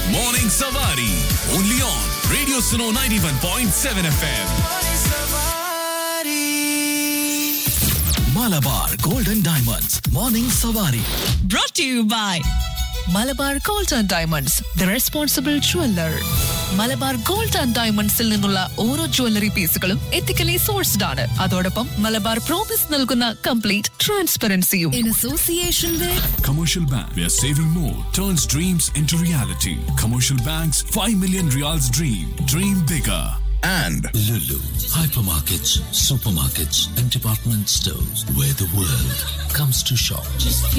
Morning Savari. Only on Radio Suno 91.7 FM. Malabar Golden Diamonds. Morning Savari. brought to you by Malabar gold and diamonds the responsible jeweller Malabar gold and ഡയമണ്ട്സിൽ നിന്നുള്ള ഓരോ jewellery പീസുകളും ethically sourced ആണ് അതോടൊപ്പം Malabar promise നൽകുന്ന complete ട്രാൻസ്പെറൻസിയും in association with Commercial Bank, where saving more turns dreams into reality. Commercial Bank's 5 million reals dream. Dream bigger. and Lulu, hypermarkets, supermarkets, and department stores where the world comes to shop.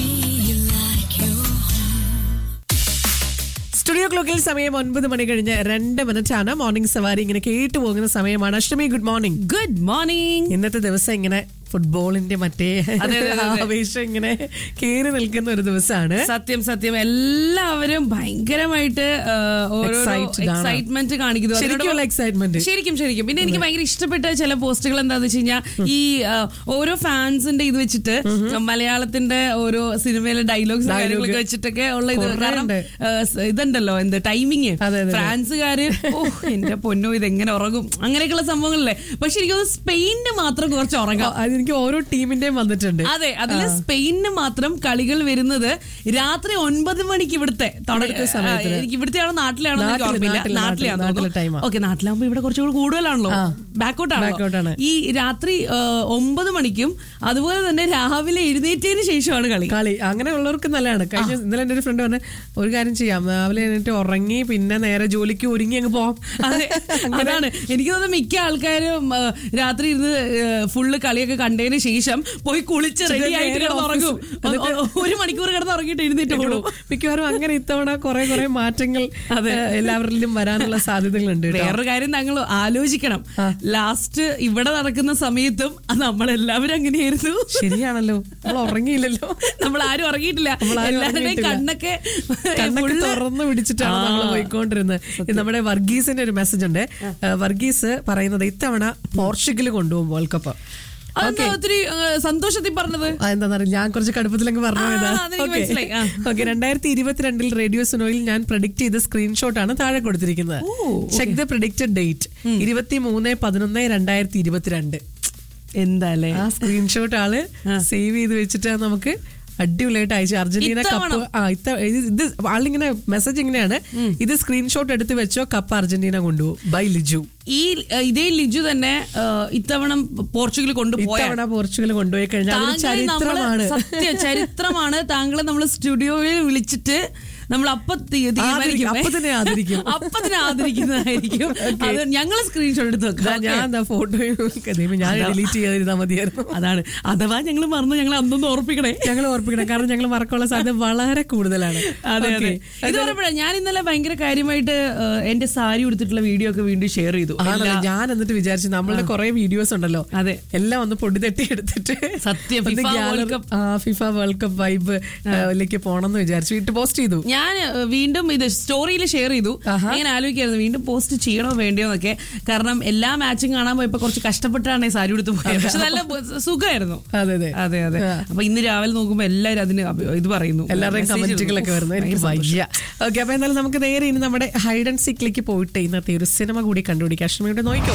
Studio ക്ലോക്കിൽ സമയം ഒൻപത് മണി കഴിഞ്ഞ് രണ്ട് minute ആണ് morning സവാരി ഇങ്ങനെ കേട്ടു പോകുന്ന സമയമാണ് Ashtami good morning good morning ഇന്നത്തെ ദിവസം ഇങ്ങനെ ഫുട്ബോളിന്റെ മറ്റേ അതെ, അതെ, അതെ. ആവേശം ഇങ്ങനെ കേറി നിൽക്കുന്ന ഒരു ദിവസമാണ് സത്യം സത്യം എല്ലാവരും ഭയങ്കരമായിട്ട് ആ, ഓരോരോ Excited ആണ്. എക്സൈറ്റ്മെന്റ് കാണിക്കുന്നു ശരിക്കുള്ള അതിനോട് excitement. ശരിക്കും ശരിക്കും പിന്നെ എനിക്ക് ഭയങ്കര ഇഷ്ടപ്പെട്ട ചില പോസ്റ്റുകൾ എന്താന്ന് വെച്ച് കഴിഞ്ഞാൽ ഈ ആ, ഓരോ ഫാൻസിന്റെ ഇത് വെച്ചിട്ട് മലയാളത്തിന്റെ ഓരോ സിനിമയിലെ ഡയലോഗ്സ് Dialogue. കാര്യങ്ങളൊക്കെ വെച്ചിട്ടൊക്കെ ഉള്ള ഇത് കുറേ കാരണം ഉണ്ട്. ആ, സ് ഇതുണ്ടല്ലോ എന്ത് ടൈമിങ് അതെ, അതെ, അതെ. ഫ്രാൻസുകാര് ഓ എന്റെ പൊന്നോ ഇത് എങ്ങനെ ഉറങ്ങും അങ്ങനെയൊക്കെയുള്ള സംഭവങ്ങളല്ലേ പക്ഷെ എനിക്ക് തോന്നുന്നു സ്പെയിനിന് മാത്രം കുറച്ച് ഉറങ്ങാം അതെനിക്ക് ഓരോ ടീമിന്റെയും വന്നിട്ടുണ്ട് അതെ അതില് സ്പെയിനിന് മാത്രം കളികൾ വരുന്നത് രാത്രി ഒൻപത് മണിക്ക് ഇവിടുത്തെ തുട- ഇവിടുത്തെ സമയത്തിന്. ആ, എനിക്ക് ഇവിടുത്തെയാണോ നാട്ടിലാണോ നാട്ടില്, ഓർമ്മയില്ല നാട്ടില്, നാട്ടിലാണോ നാട്ടിലെ time ആ. ഓക്കെ നാട്ടിലാകുമ്പോ ഇവിടെ കുറച്ചുകൂടി കൂടുതലാണല്ലോ ആ. ബാക്കൗട്ട് Backout ആണ്. ആണല്ലോ ഈ രാത്രി ആ, ഒമ്പത് മണിക്കും അതുപോലെ തന്നെ രാവിലെ എഴുന്നേറ്റതിന് ശേഷമാണ് കളി കളി അങ്ങനെയുള്ളവർക്ക് നല്ലതാണ് കഴിഞ്ഞ ഇന്നലെ എന്റെ ഒരു ഫ്രണ്ട് പറഞ്ഞ ഒരു കാര്യം ചെയ്യാം രാവിലെ എഴുന്നേറ്റ് ഉറങ്ങി പിന്നെ നേരെ ജോലിക്ക് ഒരുങ്ങി അങ്ങ് പോവാം അതെ അതാണ് എനിക്ക് തോന്നുന്നു മിക്ക ആൾക്കാരും ആ, രാത്രി ഇരുന്ന് ഫുള്ള് കളിയൊക്കെ കണ്ടതിന് ശേഷം പോയി കുളിച്ച് നേരെ റെഡി ആയിട്ട് കിടന്ന് ഉറങ്ങും office. ഒ- ഒ- ഒരു മണിക്കൂർ കിടന്ന് ഉറങ്ങിയിട്ട് എഴുന്നേറ്റ് ഓടും മിക്കവാറും അങ്ങനെ ഇത്തവണ കുറെ കുറെ മാറ്റങ്ങൾ ഏഹ്, എല്ലാവരിലും വരാനുള്ള സാധ്യതകളുണ്ട് കേട്ടോ. വേറൊരു കാര്യം ഞങ്ങൾ ആലോചിക്കണം ലാസ്റ്റ് ഇവിടെ നടക്കുന്ന സമയത്തും അത് നമ്മളെല്ലാവരും അങ്ങനെയായിരുന്നു ശരിയാണല്ലോ നമ്മൾ ഉറങ്ങിയില്ലല്ലോ നമ്മൾ ആരും ഉറങ്ങിയിട്ടില്ല നമ്മളാരും എല്ലാവരുടെയും ഉറങ്ങിയിട്ടില്ല. കണ്ണൊക്കെ കണ്ണൊക്കെ full- തുറന്നു പിടിച്ചിട്ടാണ് ആ. നമ്മൾ പോയിക്കൊണ്ടിരുന്നത് ഇത് നമ്മുടെ വർഗീസിന്റെ ഒരു മെസ്സേജ് ഉണ്ട് ഏഹ്, വർഗീസ് പറയുന്നത് ഇത്തവണ പോർച്ചുഗൽ കൊണ്ടുപോകും വേൾഡ് കപ്പ് അതെന്താ ഒത്തിരി ആ, സന്തോഷത്തിൽ പറഞ്ഞത് എന്താണെന്നറിയില്ല ഞാൻ കുറച്ച് കടുപ്പത്തിലങ്ങ് പറഞ്ഞു ആ, അതെനിക്ക് മനസ്സിലായി. ആ. ഓക്കെ രണ്ടായിരത്തി ഇരുപത്തിരണ്ടിൽ റേഡിയോ സുനോയിൽ ഞാൻ പ്രഡിക്ട് ചെയ്ത സ്ക്രീൻഷോട്ട് ആണ് താഴെ കൊടുത്തിരിക്കുന്നത് ചെക്ക് ദ പ്രഡിക്റ്റഡ് ഡേറ്റ് ഇരുപത്തി മൂന്ന് പതിനൊന്ന് രണ്ടായിരത്തി ഇരുപത്തിരണ്ട് എന്താ അല്ലേ ആ സ്ക്രീൻഷോട്ട് ആള് സേവ് ചെയ്ത് വെച്ചിട്ട് നമുക്ക് അടിപൊളിയായിട്ട് അയച്ചു അർജന്റീന ഇത്തവണ. കപ്പ് ആ ഇത്ത ഇത് ഇത് ആളിങ്ങനെ മെസ്സേജ് ഇങ്ങനെയാണ് ഇത് സ്ക്രീൻഷോട്ട് എടുത്ത് വെച്ചോ കപ്പ് അർജന്റീന കൊണ്ടുപോകും ബൈ ലിജു ഈ ആ, ഇതേ ലിജു തന്നെ ആ, ഇത്തവണ പോർച്ചുഗൽ കൊണ്ടുപോയ ഇത്തവണ പോർച്ചുഗൽ കൊണ്ടുപോയി കഴിഞ്ഞാൽ അതൊരു താങ്കളെ നമ്മള് ചരിത്രമാണ് സത്യം ചരിത്രമാണ് താങ്കളെ നമ്മൾ സ്റ്റുഡിയോയിൽ വിളിച്ചിട്ട് നമ്മൾ അപ്പൊ തീ- തീരുമാനിക്കും. അപ്പൊ തന്നെ ആദരിക്കും. അപ്പൊ തന്നെ ആദരിക്കുന്നതായിരിക്കും അത് ഞങ്ങൾ സ്ക്രീൻഷോട്ട് എടുത്ത് ദാ വെക്കാം ഞാൻ എന്താ ഫോട്ടോയും ദൈവമേ, ഞാൻ ഡിലീറ്റ് ചെയ്യാതിരുന്നാ മതിയായിരുന്നു അതാണ് അഥവാ ഞങ്ങൾ മറന്നു ഞങ്ങൾ അന്നൊന്ന് ഓർപ്പിക്കണേ ഞങ്ങൾ ഓർപ്പിക്കണം കാരണം ഞങ്ങൾ മറക്കാനുള്ള സാധ്യത വളരെ കൂടുതലാണ് അതെ അതെ Okay. ഇത് പറയുമ്പോഴേ ഞാൻ ഇന്നലെ ഭയങ്കര കാര്യമായിട്ട് ആ, എന്റെ സാരി ഉടുത്തിട്ടുള്ള വീഡിയോ ഒക്കെ വീണ്ടും ഷെയർ ചെയ്തു ആണല്ലോ എല്ലാ- ഞാൻ എന്നിട്ട് വിചാരിച്ചു നമ്മളുടെ കുറെ വീഡിയോസ് ഉണ്ടല്ലോ അതെ. എല്ലാം ഒന്ന് പൊടി തട്ടി എടുത്തിട്ട് സത്യം, ഒന്ന് FIFA gallery- World Cup. ആ ഫിഫ വേൾഡ് കപ്പ് വൈബ് ലേക്ക് പോണം എന്ന് വിചാരിച്ചു വീട്ടിൽ പോസ്റ്റ് ചെയ്തു ഞാൻ ഏഹ്, വീണ്ടും ഇത് സ്റ്റോറിയിൽ ഷെയർ ചെയ്തു ആഹാ. ഞാൻ ആലോചിക്കായിരുന്നു വീണ്ടും പോസ്റ്റ് ചെയ്യണോ വേണ്ടിയോ എന്നൊക്കെ കാരണം എല്ലാ മാച്ചും കാണാൻ പോയപ്പോ കുറച്ച് കഷ്ടപ്പെട്ടാണ് ഈ സാരി എടുത്ത് പോയത് പക്ഷെ നല്ല ബ- സുഖമായിരുന്നു അതെ അതെ അതെ അതെ ആ. അപ്പൊ ഇന്ന് രാവിലെ നോക്കുമ്പോ എല്ലാവരും അതിന് അഭി- ഇത് പറയുന്നു എല്ലാവരുടെയും Message കമന്റുകളൊക്കെ ഇടുന്നു. വരുന്നത് എനിക്ക് ഭയങ്കര വയ്യ ഓക്കെ അപ്പൊ എന്തായാലും നമുക്ക് നേരെ ഇനി നമ്മുടെ ഹൈഡ് ആൻഡ് സീക്കിലേക്ക് പോയിട്ട് ഇന്നത്തെ ഒരു സിനിമ കൂടി കണ്ടുപിടിക്കാം അഷ്ടമിയുടെ നോക്കിക്കോ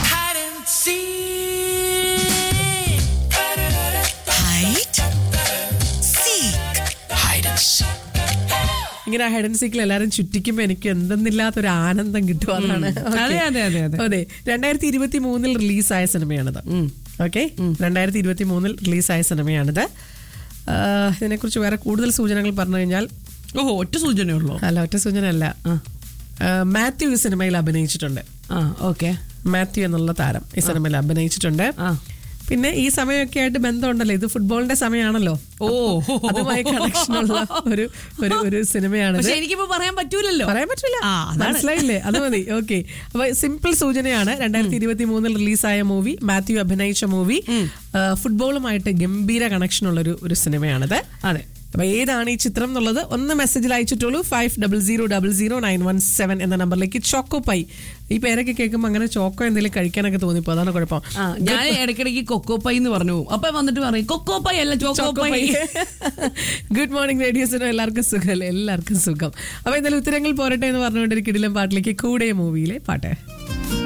Hide and seek. ഇങ്ങനെ ഹൈഡ് ആൻഡ് സീക്കിൽ എല്ലാവരും ചുറ്റിക്കുമ്പോ എനിക്ക് എന്തെന്നില്ലാത്തൊരു ആനന്ദം കിട്ടും അതാണ് Okay. അതെ, അതെ, അതെ, അതെ. അതെ രണ്ടായിരത്തി ഇരുപത്തി മൂന്നിൽ റിലീസായ സിനിമയാണിത് ഓക്കെ രണ്ടായിരത്തി ഇരുപത്തി മൂന്നിൽ റിലീസായ സിനിമയാണിത് ആഹ് ഇതിനെക്കുറിച്ച് വേറെ കൂടുതൽ സൂചനകൾ പറഞ്ഞു കഴിഞ്ഞാൽ ഓ ഒറ്റ സൂചനയുള്ളൂ അല്ല ഒറ്റ സൂചന അല്ല ആഹ് മാത്യു ഈ സിനിമയിൽ അഭിനയിച്ചിട്ടുണ്ട് ആ ഓക്കെ മാത്യു എന്നുള്ള താരം ഈ സിനിമയിൽ അഭിനയിച്ചിട്ടുണ്ട് ആ. പിന്നെ ഈ സമയമൊക്കെ ആയിട്ട് ബന്ധമുണ്ടല്ലോ ഇത് ഫുട്ബോളിന്റെ സമയമാണല്ലോ ഓ അതുമായി കണക്ഷനുള്ള ഒരു ഒരു ഒരു സിനിമയാണിത് പക്ഷെ എനിക്കിപ്പോ പറയാൻ പറ്റൂലല്ലോ പറയാൻ പറ്റില്ല ആ, അതാണ്. മനസ്സിലായില്ലേ അത് മതി ഓക്കെ അപ്പൊ സിമ്പിൾ സൂചനയാണ് രണ്ടായിരത്തി ഇരുപത്തി മൂന്നിൽ റിലീസായ മൂവി മാത്യു അഭിനയിച്ച മൂവി ഫുട്ബോളുമായിട്ട് ഗംഭീര കണക്ഷൻ ഉള്ള ഒരു ഒരു സിനിമയാണിത് അതെ അപ്പൊ ഏതാണ് ഈ ചിത്രം എന്നുള്ളത് ഒന്ന് മെസ്സേജിൽ അയച്ചിട്ടുള്ളൂ five double zero double zero nine one seven എന്ന നമ്പറിലേക്ക് ചോക്കോ പൈ ഈ പേരൊക്കെ കേൾക്കുമ്പോൾ അങ്ങനെ ചോക്കോ എന്തെങ്കിലും കഴിക്കാനൊക്കെ തോന്നിപ്പോ അതാണ് കുഴപ്പം ആ ഞാൻ ഇടയ്ക്കിടയ്ക്ക് കൊക്കോപ്പൈ എന്ന് പറഞ്ഞു പോകും അപ്പൊ വന്നിട്ട് പറയും കൊക്കോപ്പൈ അല്ല ചോക്കോപ്പൈ ഗുഡ് മോർണിംഗ് റേഡിയോസിനും എല്ലാവർക്കും സുഖമല്ലേ എല്ലാവർക്കും സുഖം അപ്പൊ എന്തായാലും ഉത്തരങ്ങൾ പോരട്ടെ എന്ന് പറഞ്ഞുകൊണ്ട് ഒരു കിടിലം പാട്ടിലേക്ക് കൂടെ മൂവിയിലെ പാട്ട്